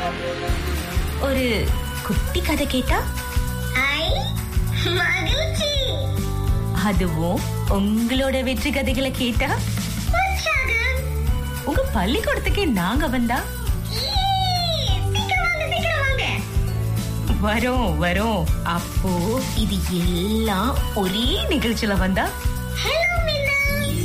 ஒரு குட்டி கதை கேட்டா ஐ மகிழ்ச்சி அதுவும் உங்களோட வெற்றி கதைகளை கேட்டா உற்சாகம் உங்க பள்ளிக்கூடத்துக்கே நாங்க வந்தா ஈ, சீக்கிரம் வாங்க சீக்கிரம் வாங்க வரோம் வரோம் அப்போ இது எல்லாம் ஒரே நிகழ்ச்சியில வந்தா ஹலோ மின்னா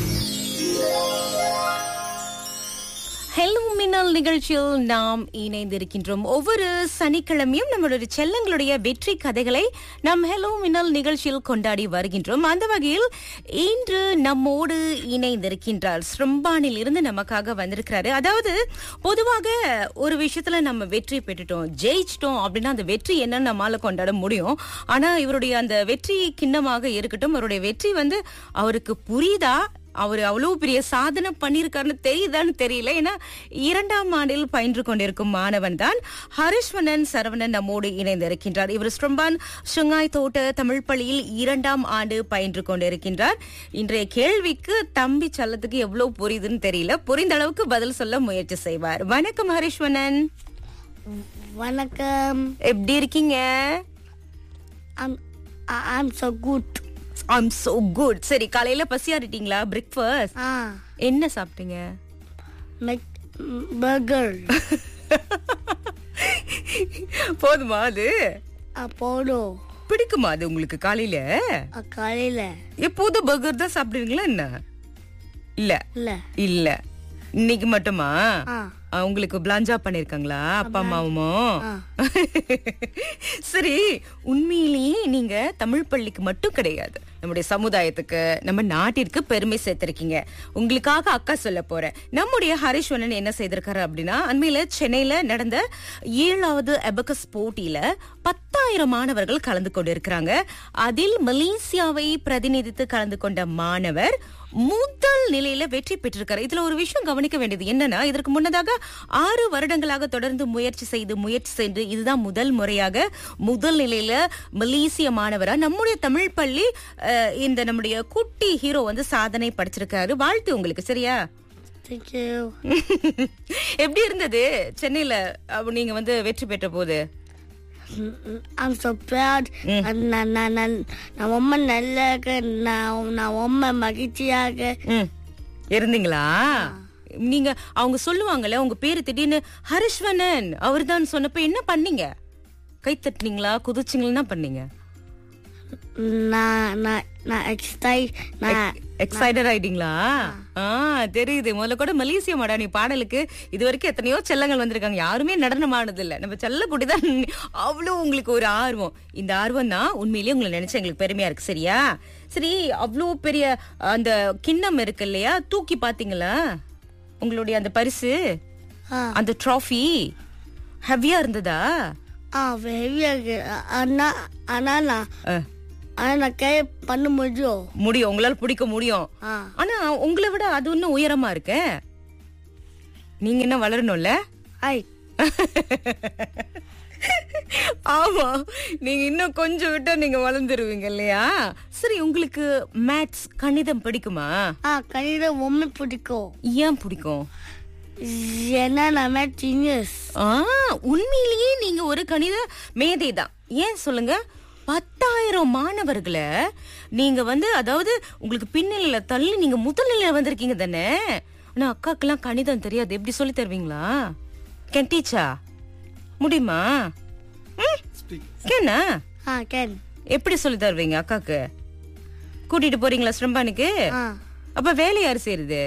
ஹலோ மின்னல் நிகழ்ச்சியில் நாம் இணைந்திருக்கின்றோம் ஒவ்வொரு சனிக்கிழமையும் நம்மளுடைய செல்லங்களுடைய வெற்றி கதைகளை நாம் ஹலோ மின்னல் நிகழ்ச்சியில் கொண்டாடி வருகின்றோம் அந்த வகையில் இன்று நம்மோடு இணைந்திருக்கின்றார் ஸ்ரம்பானில் இருந்து நமக்காக வந்திருக்கிறாரு அதாவது பொதுவாக ஒரு விஷயத்துல நம்ம வெற்றி பெற்றுட்டோம் ஜெயிச்சிட்டோம் அப்படின்னா அந்த வெற்றி என்னன்னு நம்மால கொண்டாட முடியும் ஆனா இவருடைய அந்த வெற்றி கிண்ணமாக இருக்கட்டும் அவருடைய வெற்றி வந்து அவருக்கு புரியுதா அவர் அவ்வளவு பெரிய சாதனை பண்ணியிருக்காருன்னு தெரியுதான்னு தெரியல ஏன்னா இரண்டாம் ஆண்டில் பயின்று கொண்டிருக்கும் மாணவன் தான் ஹரிஸ்வனன் சரவணன் நம்மோடு இணைந்திருக்கின்றார் இவர் ஸ்ரம்பான் ஷுங்காய் தோட்ட தமிழ் பள்ளியில் இரண்டாம் ஆண்டு பயின்று கொண்டிருக்கின்றார் இன்றைய கேள்விக்கு தம்பி செல்லத்துக்கு எவ்வளவு புரியுதுன்னு தெரியல புரிந்த அளவுக்கு பதில் சொல்ல முயற்சி செய்வார் வணக்கம் ஹரிஸ்வனன் வணக்கம் எப்படி இருக்கீங்க I'm I- I'm so good. I'm so good சரி காலையில பசியாரிட்டீங்களா பிரேக்ஃபாஸ்ட் ஆ என்ன சாப்பிட்டீங்க மெக் பர்கர் போதுமா அது போடும் பிடிக்குமா அது உங்களுக்கு காலையில காலையில எப்போதும் பர்கர் தான் சாப்பிடுவீங்களா என்ன இல்ல இல்ல இல்ல இன்னைக்கு மட்டுமா ஆ ஆ, உங்களுக்கு பிளாஞ்சா பண்ணிருக்காங்களா அப்பா அம்மாவும் ஆ. சரி உண்மையிலேயே நீங்க தமிழ் பள்ளிக்கு மட்டும் கிடையாது நம்முடைய சமுதாயத்துக்கு நம்ம நாட்டிற்கு பெருமை சேர்த்திருக்கீங்க உங்களுக்காக அக்கா சொல்ல போறேன் நம்முடைய ஹரிஸ்வரன் என்ன செய்திருக்காரு அப்படின்னா அண்மையில சென்னையில நடந்த ஏழாவது எபகஸ் போட்டியில பத்தாயிரம் மாணவர்கள் கலந்து கொண்டிருக்கிறாங்க அதில் மலேசியாவை பிரதிநிதித்து கலந்து கொண்ட மாணவர் முதல் நிலையில வெற்றி பெற்றிருக்காரு இதுல ஒரு விஷயம் கவனிக்க வேண்டியது என்னன்னா இதற்கு முன்னதாக ஆறு வருடங்களாக தொடர்ந்து முயற்சி செய்து முயற்சி செய்து இதுதான் முதல் முறையாக முதல் நிலையில மலேசிய மாணவரா நம்முடைய தமிழ் பள்ளி அஹ், இந்த நம்முடைய குட்டி ஹீரோ வந்து சாதனை படைச்சிருக்காரு வாழ்த்து உங்களுக்கு சரியா Thank you. எப்படி இருந்தது சென்னையில அப்ப நீங்க வந்து வெற்றி பெற்ற போது I'm so proud. நான் நான் நான் நான் நான் ரொம்ப நல்ல நான் நான் ரொம்ப மகிழ்ச்சியாக ம். இருந்தீங்களா நீங்க அவங்க சொல்லுவாங்கல்ல உங்க பேரு திடீர்னு ஹரிஷ்வனன் அவர்தான் சொன்னப்ப என்ன பண்ணீங்க கை தட்டுனீங்களா குதிச்சிங்களா என்ன பண்ணீங்க நான் நான் நான் எக்ஸைட் நான் எக்ஸைட்டட் ஆயிட்டீங்களா ஆ தெரியுது முதல்ல கூட மலேசிய மடானி பாடலுக்கு இது வரைக்கும் எத்தனையோ செல்லங்கள் வந்திருக்காங்க யாருமே நடனம் ஆனது இல்ல நம்ம செல்ல தான் அவ்வளவு உங்களுக்கு ஒரு ஆர்வம் இந்த ஆர்வம் தான் உண்மையிலேயே உங்களை நினைச்சா எங்களுக்கு பெருமையா இருக்கு சரியா சரி அவ்வளவு பெரிய அந்த கிண்ணம் இருக்கு இல்லையா தூக்கி பாத்தீங்களா உங்களுடைய அந்த பரிசு ஆ அந்த ட்ராஃபி ஹெவியா இருந்ததா ஆ ஹெவியாக ஆனா ஆனா நான் அஹ், ஆனா நான் கை பண்ண முடியும் முடியும் உங்களால பிடிக்க முடியும் ஆ ஆனா உங்களை விட அது இன்னும் உயரமா இருக்க நீங்க என்ன வளரணும்ல ஐ ஆமா நீங்க இன்னும் கொஞ்சம் விட்டா நீங்க வளர்ந்துருவீங்க இல்லையா சரி உங்களுக்கு மேத்ஸ் கணிதம் பிடிக்குமா ஆ கணிதம் ரொம்ப பிடிக்கும் ஏன் பிடிக்கும் ஏன்னா நம்ம ஜீனியஸ் ஆ உண்மையிலேயே நீங்க ஒரு கணித மேதை தான் ஏன் சொல்லுங்க பத்தாயிரம் மாணவர்களை நீங்க வந்து அதாவது உங்களுக்கு பின்னணியில தள்ளி நீங்க முதல் நிலையில வந்திருக்கீங்க தானே ஆனா அக்காக்கெல்லாம் கணிதம் தெரியாது எப்படி சொல்லி தருவீங்களா கேன் டீச்சா முடியுமா ம்? கேனா ஆ கேன் எப்படி சொல்லி தருவீங்க அக்காக்கு கூட்டிட்டு போறீங்களா ஸ்ரம்பானுக்கு ஆ அப்ப வேலை யாரு செய்யறது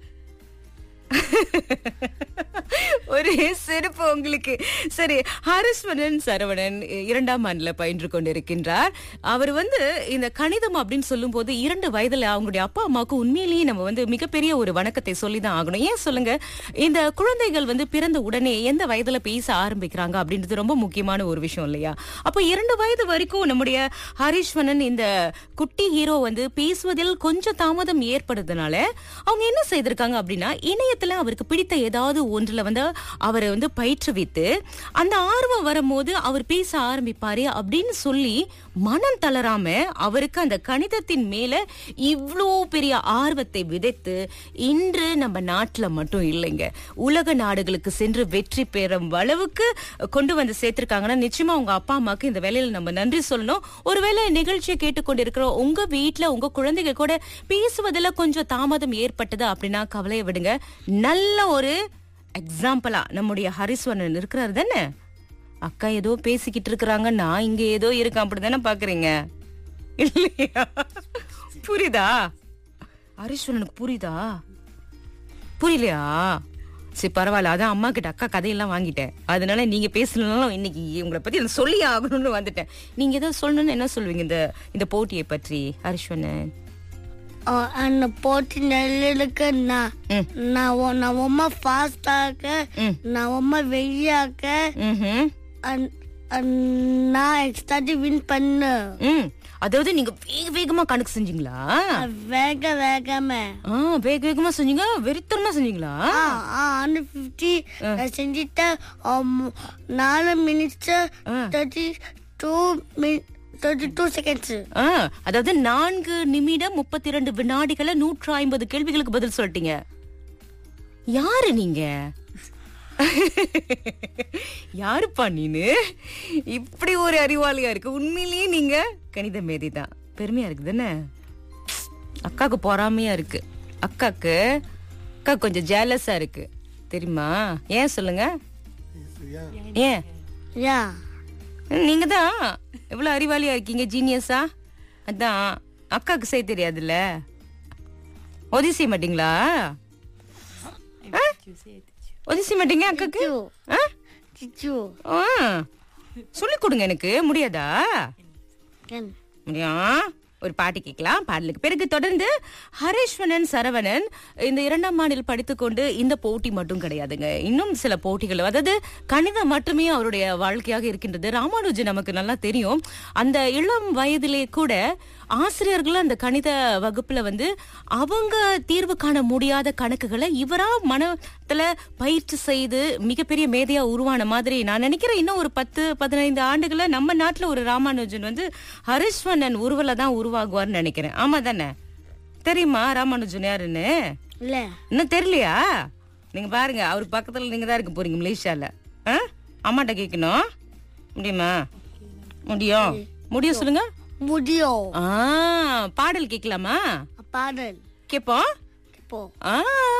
ஒரு சிறப்பு உங்களுக்கு சரி ஹரிஸ்வரன் சரவணன் இரண்டாம் ஆண்டுல பயின்று கொண்டிருக்கின்றார் அவர் வந்து இந்த கணிதம் அப்படின்னு சொல்லும்போது இரண்டு வயதுல அவங்களுடைய அப்பா அம்மாவுக்கு உண்மையிலேயே நம்ம வந்து மிகப்பெரிய ஒரு வணக்கத்தை சொல்லிதான் ஆகணும் ஏன் சொல்லுங்க இந்த குழந்தைகள் வந்து பிறந்த உடனே எந்த வயதுல பேச ஆரம்பிக்கிறாங்க அப்படின்றது ரொம்ப முக்கியமான ஒரு விஷயம் இல்லையா அப்ப இரண்டு வயது வரைக்கும் நம்முடைய ஹரிஸ்வரன் இந்த குட்டி ஹீரோ வந்து பேசுவதில் கொஞ்சம் தாமதம் ஏற்படுறதுனால அவங்க என்ன செய்திருக்காங்க அப்படின்னா இணையத்துல கணிதத்துல அவருக்கு பிடித்த ஏதாவது ஒன்றுல வந்து அவரை வந்து பயிற்றுவித்து அந்த ஆர்வம் வரும்போது அவர் பேச ஆரம்பிப்பாரு அப்படின்னு சொல்லி மனம் தளராம அவருக்கு அந்த கணிதத்தின் மேல இவ்ளோ பெரிய ஆர்வத்தை விதைத்து இன்று நம்ம நாட்டுல மட்டும் இல்லைங்க உலக நாடுகளுக்கு சென்று வெற்றி பெறும் அளவுக்கு கொண்டு வந்து சேர்த்திருக்காங்கன்னா நிச்சயமா உங்க அப்பா அம்மாக்கு இந்த வேலையில நம்ம நன்றி சொல்லணும் ஒருவேளை நிகழ்ச்சியை கேட்டுக்கொண்டிருக்கிற உங்க வீட்ல உங்க குழந்தைங்க கூட பேசுவதில் கொஞ்சம் தாமதம் ஏற்பட்டது அப்படின்னா கவலையை விடுங்க நல்ல ஒரு எக்ஸாம்பிளா நம்முடைய ஹரிஸ்வரன் இருக்கிறாரு தானே அக்கா ஏதோ பேசிக்கிட்டு இருக்கிறாங்க நான் இங்க ஏதோ இருக்கேன் அப்படிதானே பாக்குறீங்க இல்லையா புரியுதா ஹரிஸ்வரனுக்கு புரியுதா புரியலையா சரி பரவாயில்ல அதான் அம்மா கிட்ட அக்கா கதையெல்லாம் வாங்கிட்டேன் அதனால நீங்க பேசலனாலும் இன்னைக்கு உங்களை பத்தி நான் சொல்லி ஆகணும்னு வந்துட்டேன் நீங்க ஏதோ சொல்லணும்னு என்ன சொல்லுவீங்க இந்த இந்த போட்டியை பற்றி ஹரிஸ்வரன் அஹ் அந்த போட்டி நெல்லுக்கு நான் ம். நான் ஒ- நான் ரொம்ப ஃபாஸ்டாக ம். நான் ரொம்ப வெள்ளியாக்க ம்ஹும். நான் எக்ஸ்ட்ராட்டி வின் பண்ணு ம் அதாவது நீங்க வேக வேகமா கணக்கு செஞ்சீங்களா வேக வேகமே ஆ வேக வேகமா செஞ்சீங்க வெறித்தனமா செஞ்சீங்களா ஹண்ட்ரட் ஃபிஃப்டி செஞ்சுட்டேன் um, நாலு minutes thirty two minute thirty two seconds ஆ, அதாவது நான்கு நிமிடம் முப்பத்தி இரண்டு வினாடிகளை நூற்று ஐம்பது கேள்விகளுக்கு பதில் சொல்லிட்டீங்க யாரு நீங்க யாருப்பா நீனு இப்படி ஒரு அறிவாளியா இருக்கு உண்மையிலேயே நீங்க கணித மேதை தான் பெருமையா இருக்கு தானே அக்காக்கு பொறாமையா இருக்கு அக்காக்கு அக்கா கொஞ்சம் ஜேலஸா இருக்கு தெரியுமா ஏன் சொல்லுங்க ஏன் யா நீங்க தான் எவ்வளவு அறிவாளியா இருக்கீங்க ஜீனியஸா அதான் அக்காக்கு செய்ய தெரியாதுல்ல உதவி செய்ய மாட்டீங்களா ஆ? உதவி செய்ய மாட்டீங்க அக்காக்கு ஆ? சிச்சு ஆ. சொல்லிக் கொடுங்க எனக்கு முடியாதா கேன் முடியும் ஒரு பாட்டு கேட்கலாம் பாடலுக்கு பிறகு தொடர்ந்து ஹரேஸ்வரன் சரவணன் இந்த இரண்டாம் ஆண்டில் படித்துக்கொண்டு இந்த போட்டி மட்டும் கிடையாதுங்க இன்னும் சில போட்டிகள் அதாவது கணிதம் மட்டுமே அவருடைய வாழ்க்கையாக இருக்கின்றது ராமானுஜன் நமக்கு நல்லா தெரியும் அந்த இளம் வயதிலே கூட ஆசிரியர்கள் அந்த கணித வகுப்புல வந்து அவங்க தீர்வு காண முடியாத கணக்குகளை இவரா மனத்துல பயிற்சி செய்து மிகப்பெரிய மேதையா உருவான மாதிரி நான் நினைக்கிறேன் இன்னும் ஒரு பத்து பதினைந்து ஆண்டுகள நம்ம நாட்டுல ஒரு ராமானுஜன் வந்து ஹரிஸ்வரன் உருவல தான் உருவாகுவார்னு நினைக்கிறேன் ஆமா தானே தெரியுமா ராமானுஜன் யாருன்னு இல்ல இன்னும் தெரியலையா நீங்க பாருங்க அவர் பக்கத்துல நீங்க தான் இருக்க போறீங்க மலேசியால ஆ? அம்மாட்ட கேட்கணும் முடியுமா முடியும் முடியும் சொல்லுங்க முடியும் ஆ பாடல் கேட்கலாமா பாடல் கேப்போம் இப்போ ஆ